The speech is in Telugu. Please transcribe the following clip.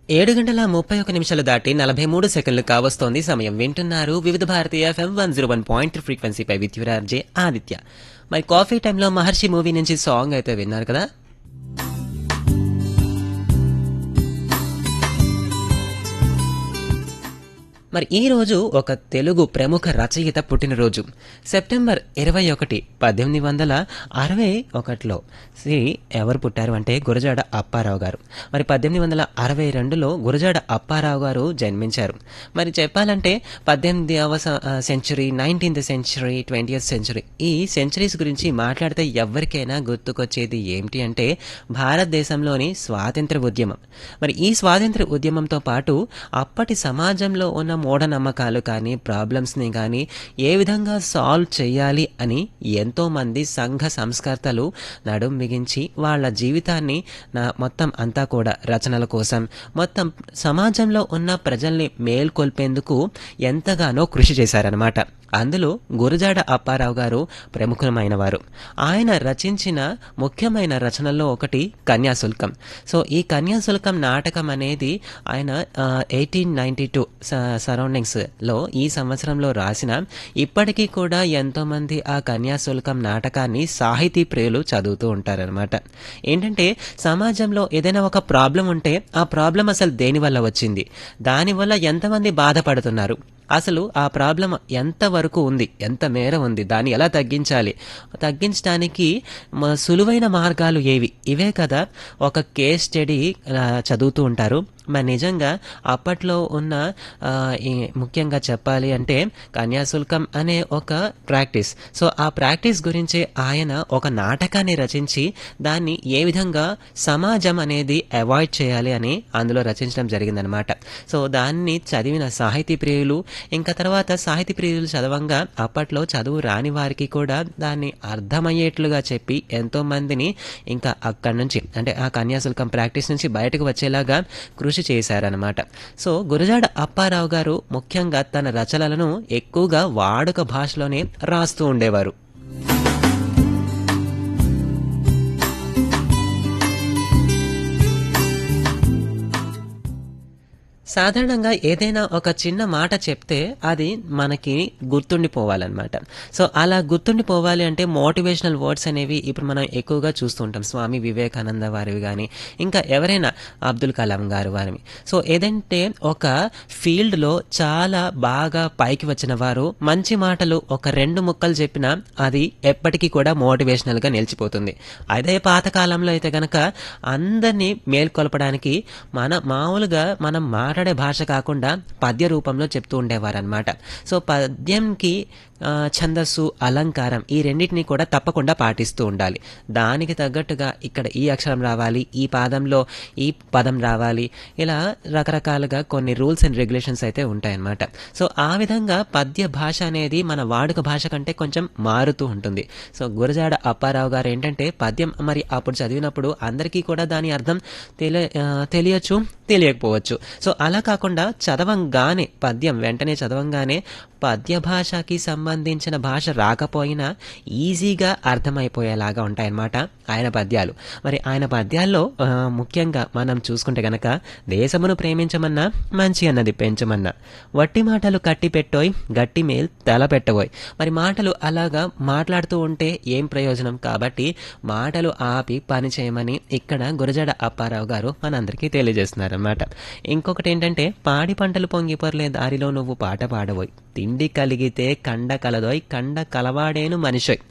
ఏడు గంటల ముప్పై ఒక నిమిషాలు దాటి నలభై మూడు సెకండ్లు కావస్తోంది సమయం వింటున్నారు వివిధ భారతీయ FM one zero one point ఫ్రీక్వెన్సీపై విద్యురార్జే ఆదిత్య మరి కాఫీ టైంలో మహర్షి మూవీ నుంచి సాంగ్ అయితే విన్నారు కదా మరి ఈ రోజు ఒక తెలుగు ప్రముఖ రచయిత పుట్టినరోజు సెప్టెంబర్ ఇరవై ఒకటి పద్దెనిమిది వందల అరవై ఒకటిలో శ్రీ ఎవరు పుట్టారు అంటే గురజాడ అప్పారావు గారు మరి పద్దెనిమిది వందల అరవై రెండులో గురజాడ అప్పారావు గారు జన్మించారు మరి చెప్పాలంటే పద్దెనిమిదవ century nineteenth century twentieth century ఈ సెంచరీస్ గురించి మాట్లాడితే ఎవరికైనా గుర్తుకొచ్చేది ఏమిటి అంటే భారతదేశంలోని స్వాతంత్ర ఉద్యమం మరి ఈ స్వాతంత్ర ఉద్యమంతో పాటు అప్పటి సమాజంలో ఉన్న మూఢనమ్మకాలు కానీ ప్రాబ్లమ్స్ని కానీ ఏ విధంగా సాల్వ్ చేయాలి అని ఎంతోమంది సంఘ సంస్కర్తలు నడుం బిగించి వాళ్ళ జీవితాన్ని నా మొత్తం అంతా కూడా రచనల కోసం మొత్తం సమాజంలో ఉన్న ప్రజల్ని మేల్కొల్పేందుకు ఎంతగానో కృషి చేశారనమాట అందులో గురజాడ అప్పారావు గారు ప్రముఖమైన వారు ఆయన రచించిన ముఖ్యమైన రచనల్లో ఒకటి కన్యాశుల్కం సో ఈ కన్యాశుల్కం నాటకం అనేది ఆయన ఎయిటీన్ నైంటీ టూ సరౌండింగ్స్లో ఈ సంవత్సరంలో రాసిన ఇప్పటికీ కూడా ఎంతోమంది ఆ కన్యాశుల్కం నాటకాన్ని సాహితీ ప్రియులు చదువుతూ ఉంటారనమాట ఏంటంటే సమాజంలో ఏదైనా ఒక ప్రాబ్లం ఉంటే ఆ ప్రాబ్లం అసలు దేనివల్ల వచ్చింది దానివల్ల ఎంతమంది బాధపడుతున్నారు అసలు ఆ ప్రాబ్లం ఎంత వరకు ఉంది ఎంత మేర ఉంది దాన్ని ఎలా తగ్గించాలి తగ్గించడానికి మ- సులువైన మార్గాలు ఏవి ఇవే కదా ఒక కేస్ స్టడీ ఆ, చదువుతూ ఉంటారు మరి నిజంగా అప్పట్లో ఉన్న ఆ, ఈ ముఖ్యంగా చెప్పాలి అంటే కన్యాశుల్కం అనే ఒక ప్రాక్టీస్ సో ఆ ప్రాక్టీస్ గురించి ఆయన ఒక నాటకాన్ని రచించి దాన్ని ఏ విధంగా సమాజం అనేది అవాయిడ్ చేయాలి అని అందులో రచించడం జరిగిందనమాట సో దాన్ని చదివిన సాహితీ ప్రియులు ఇంకా తర్వాత సాహితీ ప్రియులు చదవంగా అప్పట్లో చదువు రాని వారికి కూడా దాన్ని అర్థమయ్యేట్లుగా చెప్పి ఎంతో మందిని ఇంకా అక్కడి నుంచి అంటే ఆ కన్యాశుల్కం ప్రాక్టీస్ నుంచి బయటకు వచ్చేలాగా కృషి చేశారనమాట సో గురజాడ అప్పారావు గారు ముఖ్యంగా తన రచనలను ఎక్కువగా వాడుక భాషలోనే రాస్తూ ఉండేవారు సాధారణంగా ఏదైనా ఒక చిన్న మాట చెప్తే అది మనకి గుర్తుండిపోవాలన్నమాట సో అలా గుర్తుండిపోవాలి అంటే మోటివేషనల్ వర్డ్స్ అనేవి ఇప్పుడు మనం ఎక్కువగా చూస్తూ ఉంటాం స్వామి వివేకానంద వారివి కానీ ఇంకా ఎవరైనా అబ్దుల్ కలాం గారు వారివి సో ఏదంటే ఒక ఫీల్డ్లో చాలా బాగా పైకి వచ్చిన వారు మంచి మాటలు ఒక రెండు ముక్కలు చెప్పినా అది ఎప్పటికీ కూడా మోటివేషనల్గా నిలిచిపోతుంది అదే పాతకాలంలో అయితే గనక అందరినీ మేల్కొల్పడానికి మన మామూలుగా మనం మాట్లాడే భాష కాకుండా పద్య రూపంలో చెప్తూ ఉండేవారనమాట సో పద్యంకి ఆ, ఛందస్సు అలంకారం ఈ రెండింటిని కూడా తప్పకుండా పాటిస్తూ ఉండాలి దానికి తగ్గట్టుగా ఇక్కడ ఈ అక్షరం రావాలి ఈ పాదంలో ఈ పదం రావాలి ఇలా రకరకాలుగా కొన్ని రూల్స్ అండ్ రెగ్యులేషన్స్ అయితే ఉంటాయన్నమాట సో ఆ విధంగా పద్య భాష అనేది మన వాడుక భాష కంటే కొంచెం మారుతూ ఉంటుంది సో గురజాడ అప్పారావు గారు ఏంటంటే పద్యం మరి అప్పుడు చదివినప్పుడు అందరికీ కూడా దాని అర్థం తెలియ ఆ, తెలియచ్చు తెలియకపోవచ్చు సో అలా కాకుండా చదవంగానే పద్యం వెంటనే చదవంగానే పద్య భాషకి సంబంధించిన భాష రాకపోయినా ఈజీగా అర్థమైపోయేలాగా ఉంటాయన్నమాట ఆయన పద్యాలు మరి ఆయన పద్యాల్లో ఆ, ముఖ్యంగా మనం చూసుకుంటే గనక దేశమును ప్రేమించమన్నా మంచి అన్నది పెంచమన్నా వట్టి మాటలు కట్టి పెట్టోయ్ గట్టి మేల్ తల పెట్టబోయ్ మరి మాటలు అలాగా మాట్లాడుతూ ఉంటే ఏం ప్రయోజనం కాబట్టి మాటలు ఆపి పని చేయమని ఇక్కడ గురజాడ అప్పారావు గారు మనందరికీ తెలియజేస్తున్నారన్నమాట ఇంకొకటి ఏంటంటే పాడి పంటలు పొంగిపొరలే దారిలో నువ్వు పాట పాడబోయ్ తిండి కలిగితే కండ కలదోయ్ కండ కలవాడేను మనిషోయ్